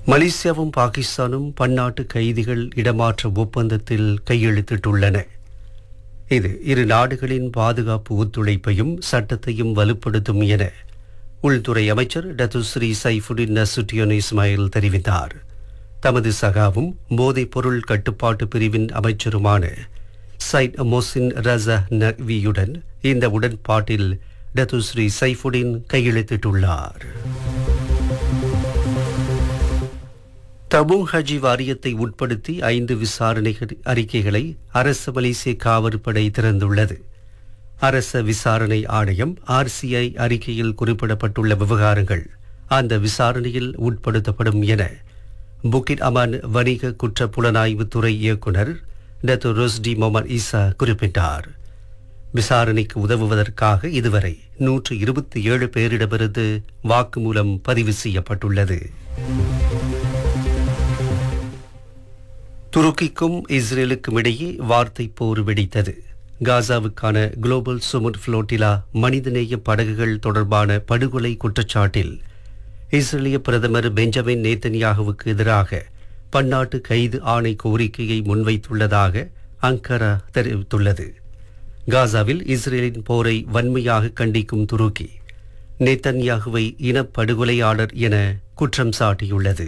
மலேசியாவும் பாகிஸ்தானும் பன்னாட்டு கைதிகள் இடமாற்ற ஒப்பந்தத்தில் கையெழுத்திட்டுள்ளன இது இரு நாடுகளின் பாதுகாப்பு ஒத்துழைப்பையும் சட்டத்தையும் வலுப்படுத்தும் என உள்துறை அமைச்சர் டத்துஸ்ரீ சைஃபுடின் நசுட்டியோன் இஸ்மாயில் தெரிவித்தார் தமது சகாவும் போதைப் பொருள் கட்டுப்பாட்டு பிரிவின் அமைச்சருமான சைட் மொசின் ரசா நக்வியுடன் இந்த உடன்பாட்டில் டத்துஸ்ரீ சைஃபுடின் கையெழுத்திட்டுள்ளார் தபுங் ஹஜி வாரியத்தை உட்படுத்தி ஐந்து விசாரணை அறிக்கைகளை அரச மலேசிய காவற்படை திறந்துள்ளது அரச விசாரணை ஆணையம் ஆர்சிஐ அறிக்கையில் குறிப்பிடப்பட்டுள்ள விவகாரங்கள் அந்த விசாரணையில் உட்படுத்தப்படும் என புக்கிட் அமான் வணிக குற்ற புலனாய்வு துறை இயக்குனர் டத்து ரோஸ்டி மொமர் ஈசா குறிப்பிட்டார் விசாரணைக்கு உதவுவதற்காக இதுவரை நூற்று இருபத்தி ஏழு பேரிடமிருந்து வாக்குமூலம் பதிவு செய்யப்பட்டுள்ளது துருக்கிக்கும் இஸ்ரேலுக்கும் இடையே வார்த்தை போர் வெடித்தது காசாவுக்கான குளோபல் சுமுட் புளோட்டிலா மனிதநேய படகுகள் தொடர்பான படுகொலை குற்றச்சாட்டில் இஸ்ரேலிய பிரதமர் பெஞ்சமின் நேத்தன்யாகுவுக்கு எதிராக பன்னாட்டு கைது ஆணை கோரிக்கையை முன்வைத்துள்ளதாக அங்கரா தெரிவித்துள்ளது காசாவில் இஸ்ரேலின் போரை வன்மையாக கண்டிக்கும் துருக்கி நேத்தன்யாகுவை இனப்படுகொலையாளர் என குற்றம் சாட்டியுள்ளது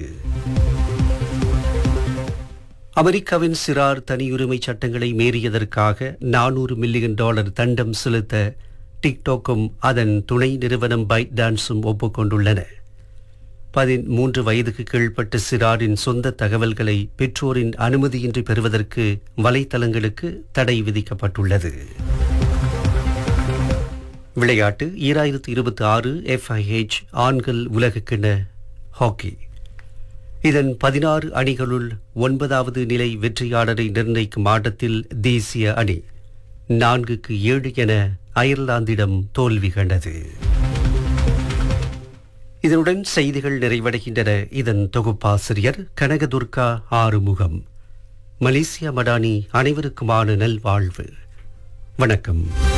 அமெரிக்காவின் சிறார் தனியுரிமை சட்டங்களை மீறியதற்காக நானூறு மில்லியன் டாலர் தண்டம் செலுத்த டிக்டாக்கும் அதன் துணை நிறுவனம் பைட் டான்ஸும் ஒப்புக்கொண்டுள்ளன பதிமூன்று வயதுக்கு கீழ்ப்பட்ட சிறாரின் சொந்த தகவல்களை பெற்றோரின் அனுமதியின்றி பெறுவதற்கு வலைத்தளங்களுக்கு தடை விதிக்கப்பட்டுள்ளது விளையாட்டு ஈராயிரத்து இருபத்தி ஆறு எஃப்ஐஹெச் ஆண்கள் உலகக்கிண ஹாக்கி இதன் பதினாறு அணிகளுள் ஒன்பதாவது நிலை வெற்றியாளரை நிர்ணயிக்கும் ஆட்டத்தில் தேசிய அணி நான்குக்கு ஏழு என அயர்லாந்திடம் தோல்வி கண்டது இதனுடன் செய்திகள் நிறைவடைகின்றன இதன் தொகுப்பாசிரியர் கனகதுர்கா ஆறுமுகம் மலேசியா மடானி அனைவருக்குமான நல்வாழ்வு வணக்கம்